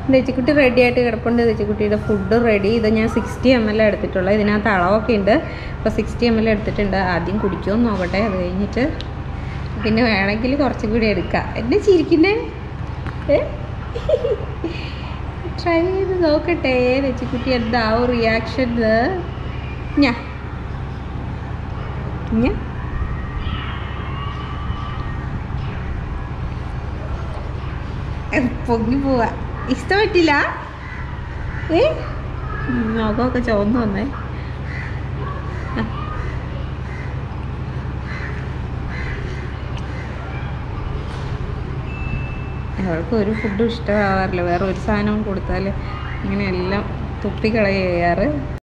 തെച്ചിക്കുട്ടി ready ആയിട്ട് കിടപ്പുണ്ട് തെച്ചിക്കുട്ടിയുടെ food ready ഇത് ഞാൻ സിക്സ്റ്റി എം എൽ എടുത്തിട്ടുള്ളത് ഇതിനകത്ത് അളവൊക്കെ ഉണ്ട് അപ്പോൾ സിക്സ്റ്റി എം എൽ എടുത്തിട്ടുണ്ട് ആദ്യം കുടിക്കുമെന്ന് നോക്കട്ടെ അത് കഴിഞ്ഞിട്ട് പിന്നെ വേണമെങ്കിൽ കുറച്ചും കൂടി എടുക്കാം എന്നെ ചിരിക്കുന്നേ ട്രൈ ചെയ്ത് നോക്കട്ടെ തെച്ചിക്കുട്ടി എന്താവും റിയാക്ഷൻ ഞാ ഞാ പൊങ്ങി പോവാ ഇഷ്ടപ്പെട്ടില്ല ഏ മുഖമൊക്കെ ചുവന്ന് വന്നേ ആ. അവൾക്ക് ഒരു ഫുഡും ഇഷ്ടമാവാറില്ല വേറെ ഒരു സാധനവും കൊടുത്താൽ ഇങ്ങനെ എല്ലാം തുപ്പിക്കളയ ചെയ്യാറ്